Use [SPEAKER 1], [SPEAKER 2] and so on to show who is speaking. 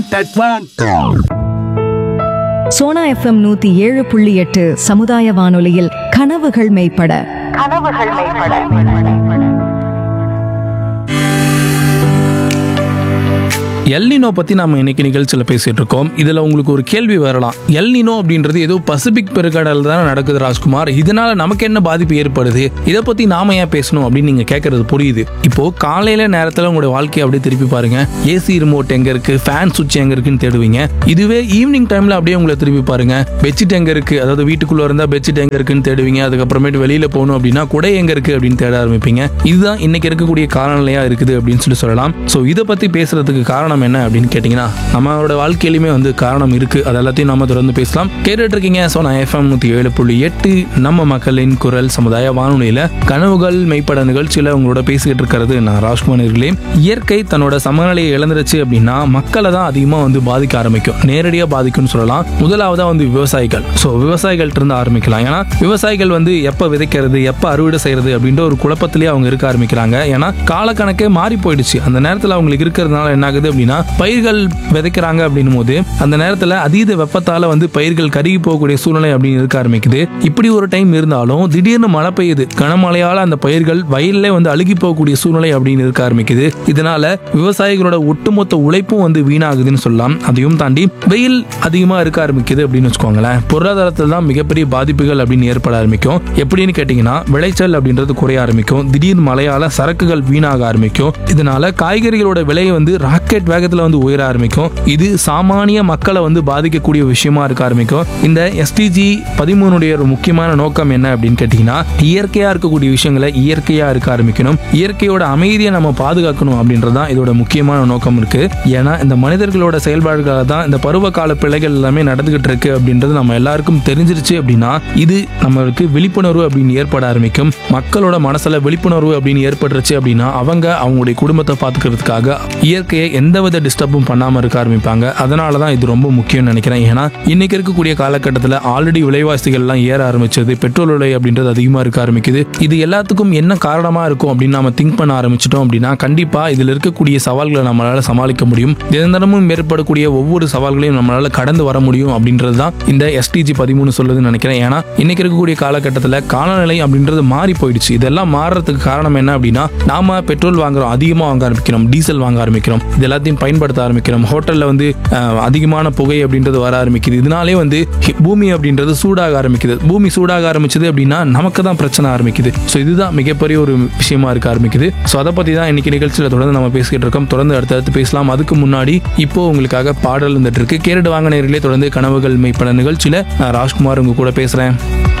[SPEAKER 1] That's one.
[SPEAKER 2] Sona FM நூத்தி ஏழு புள்ளி எட்டு சமுதாய வானொலியில் கனவுகள் மெய்ப்பட
[SPEAKER 3] எல்னினோ பற்றி நம்ம இன்னைக்கு நிகழ்ச்சியில் பேசிட்டு இருக்கோம் இதில் உங்களுக்கு ஒரு கேள்வி வரலாம் எல்னினோ அப்படின்றது ஏதோ பசிபிக் பெருங்கடல் தானே நடக்குது ராஜ்குமார் இதனால நமக்கு என்ன பாதிப்பு ஏற்படுது இதை பற்றி நாம ஏன் பேசணும் அப்படின்னு நீங்கள் கேட்கறது புரியுது இப்போ காலையில நேரத்தில் உங்களுடைய வாழ்க்கையை அப்படியே திருப்பி பாருங்க ஏசி ரிமோட் எங்க இருக்கு ஃபேன் சுவிட்ச் எங்க இருக்குன்னு தேடுவீங்க இதுவே ஈவினிங் டைம்ல அப்படியே உங்களை திருப்பி பாருங்க பெட்ஷீட் எங்க இருக்கு அதாவது வீட்டுக்குள்ள இருந்தா பெட்ஷீட் எங்க இருக்குன்னு தேடுவீங்க அதுக்கப்புறமேட்டு வெளியில போகணும் அப்படின்னா குடை எங்க இருக்கு அப்படின்னு தேட ஆரம்பிப்பீங்க இதுதான் இன்னைக்கு இருக்கக்கூடிய காலநிலையா இருக்குது அப்படின்னு சொல்லி சொல்லலாம் ஸோ இதை பத்தி பேசுறதுக்கு காரணம் என்ன அப்படின்னு கேட்டிங்கன்னா நம்மளோட வாழ்க்கையிலுமே வந்து காரணம் இருக்கு அது எல்லாத்தையும் நம்ம தொடர்ந்து பேசலாம் கேட்டுட்டு இருக்கீங்க ஸோ நான் எஃப்எம் நூற்றி ஏழு புள்ளி எட்டு நம்ம மக்களின் குரல் சமுதாய வானொலியில கனவுகள் மெய்ப்பட நிகழ்ச்சியில உங்களோட பேசிக்கிட்டு இருக்கிறது நான் ராஜ்குமார் அவர்களே இயற்கை தன்னோட சமநிலையை இழந்துருச்சு அப்படின்னா மக்களை தான் அதிகமாக வந்து பாதிக்க ஆரம்பிக்கும் நேரடியாக பாதிக்கும்னு சொல்லலாம் முதலாவதா வந்து விவசாயிகள் ஸோ விவசாயிகள்ட்ட இருந்து ஆரம்பிக்கலாம் ஏன்னா விவசாயிகள் வந்து எப்போ விதைக்கிறது எப்போ அறுவடை செய்யறது அப்படின்ற ஒரு குழப்பத்திலேயே அவங்க இருக்க ஆரம்பிக்கிறாங்க ஏன்னா காலக்கணக்கே மாறி போயிடுச்சு அந்த நேரத்தில் அவங்களுக்கு இருக்கிறதுனால என்ன ஆகுது அப்படின்னா பயிர்கள் விதைக்கிறாங்க அப்படின்னும் போது அந்த நேரத்தில் அதீத வெப்பத்தால வந்து பயிர்கள் கருகி போகக்கூடிய சூழ்நிலை அப்படின்னு இருக்க ஆரம்பிக்குது இப்படி ஒரு டைம் இருந்தாலும் திடீர்னு மழை பெய்யுது கனமழையால அந்த பயிர்கள் வயல்ல வந்து அழுகி போகக்கூடிய சூழ்நிலை அப்படின்னு இருக்க ஆரம்பிக்குது இதனால விவசாயிகளோட ஒட்டுமொத்த உழைப்பும் வந்து வீணாகுதுன்னு சொல்லலாம் அதையும் தாண்டி வெயில் அதிகமா இருக்க ஆரம்பிக்குது அப்படின்னு வச்சுக்கோங்களேன் பொருளாதாரத்தில் தான் மிகப்பெரிய பாதிப்புகள் அப்படின்னு ஏற்பட ஆரம்பிக்கும் எப்படின்னு கேட்டிங்கன்னா விளைச்சல் அப்படின்றது குறைய ஆரம்பிக்கும் திடீர் மழையால சரக்குகள் வீணாக ஆரம்பிக்கும் இதனால காய்கறிகளோட விலை வந்து ராக்கெட் வேகத்துல வந்து உயர ஆரம்பிக்கும் இது சாமானிய மக்களை வந்து பாதிக்கக்கூடிய விஷயமா இருக்க ஆரம்பிக்கும் இந்த எஸ்டிஜி பதிமூணுடைய ஒரு முக்கியமான நோக்கம் என்ன அப்படின்னு கேட்டிங்கன்னா இயற்கையா இருக்கக்கூடிய விஷயங்களை இயற்கையா இருக்க ஆரம்பிக்கணும் இயற்கையோட அமைதியை நம்ம பாதுகாக்கணும் அப்படின்றது தான் இதோட முக்கியமான நோக்கம் இருக்கு ஏன்னா இந்த மனிதர்களோட செயல்பாடுகளாக தான் இந்த பருவகால பிழைகள் எல்லாமே நடந்துகிட்டு இருக்கு அப்படின்றது நம்ம எல்லாருக்கும் தெரிஞ்சிருச்சு அப்படின்னா இது நம்மளுக்கு விழிப்புணர்வு அப்படின்னு ஏற்பட ஆரம்பிக்கும் மக்களோட மனசுல விழிப்புணர்வு அப்படின்னு ஏற்பட்டுருச்சு அப்படின்னா அவங்க அவங்களுடைய குடும்பத்தை பார்த்துக்கிறதுக்காக இயற்கையை எந்தவித டிஸ்டர்பும் பண்ணாம இருக்க ஆரம்பிப்பாங்க அதனால தான் இது ரொம்ப முக்கியம்னு நினைக்கிறேன் ஏன்னா இன்னைக்கு இருக்கக்கூடிய காலகட்டத்தில் ஆல்ரெடி விலைவாசிகள் எல்லாம் ஏற ஆரம்பிச்சது பெட்ரோல் விலை அப்படின்றது அதிகமாக இருக்க ஆரம்பிக்குது இது எல்லாத்துக்கும் என்ன காரணமா இருக்கும் அப்படின்னு நாம திங்க் பண்ண ஆரம்பிச்சிட்டோம் அப்படின்னா கண்டிப்பா இதுல இருக்கக்கூடிய சவால்களை நம்மளால சமாளிக்க முடியும் தினந்தனமும் ஏற்படக்கூடிய ஒவ்வொரு சவால்களையும் நம்மளால கடந்து வர முடியும் அப்படின்றது தான் இந்த எஸ்டிஜி பதிமூணு சொல்லுதுன்னு நினைக்கிறேன் ஏன்னா இன்னைக்கு இருக்கக்கூடிய காலகட்டத்தில் காலநிலை அப்படின்றது மாறி போயிடுச்சு இதெல்லாம் மாறுறதுக்கு காரணம் என்ன அப்படின்னா நாம பெட்ரோல் வாங்குறோம் அதிகமாக வாங்க ஆரம்பிக்கிறோம் டீசல் வாங்க ஆரம்பிக்கிறோம் இது எல்லாத்தையும் பயன்படுத்த ஆரம்பிக்கிறோம் ஹோட்டல்ல வந்து அஹ், அதிகமான புகை அப்படின்றது வர ஆரம்பிக்குது இதனாலே வந்து ஹி- பூமி அப்படின்றது சூடாக ஆரம்பிக்குது பூமி சூடாக ஆரம்பிச்சது அப்படின்னா நமக்கு தான் பிரச்சனை ஆரம்பிக்குது ஸோ இதுதான் மிகப்பெரிய ஒரு விஷயமா இருக்க ஆரம்பிக்குது ஸோ அதை பத்தி தான் இன்னைக்கு நிகழ்ச்சியில் தொடர்ந்து நம்ம பேசிக்கிட்டு இருக்கோம் தொடர்ந்து அடுத்தடுத்து பேசலாம் அதுக்கு முன்னாடி இப்போ உங்களுக்காக பாடல் இருந்துட்டு இருக்கு கேரட் வாங்க நேரிலே தொடர்ந்து கனவுகள் மெய்ப்பட நிகழ்ச்சியில நான் ராஜ்குமார் உங்க கூட பேசுறேன்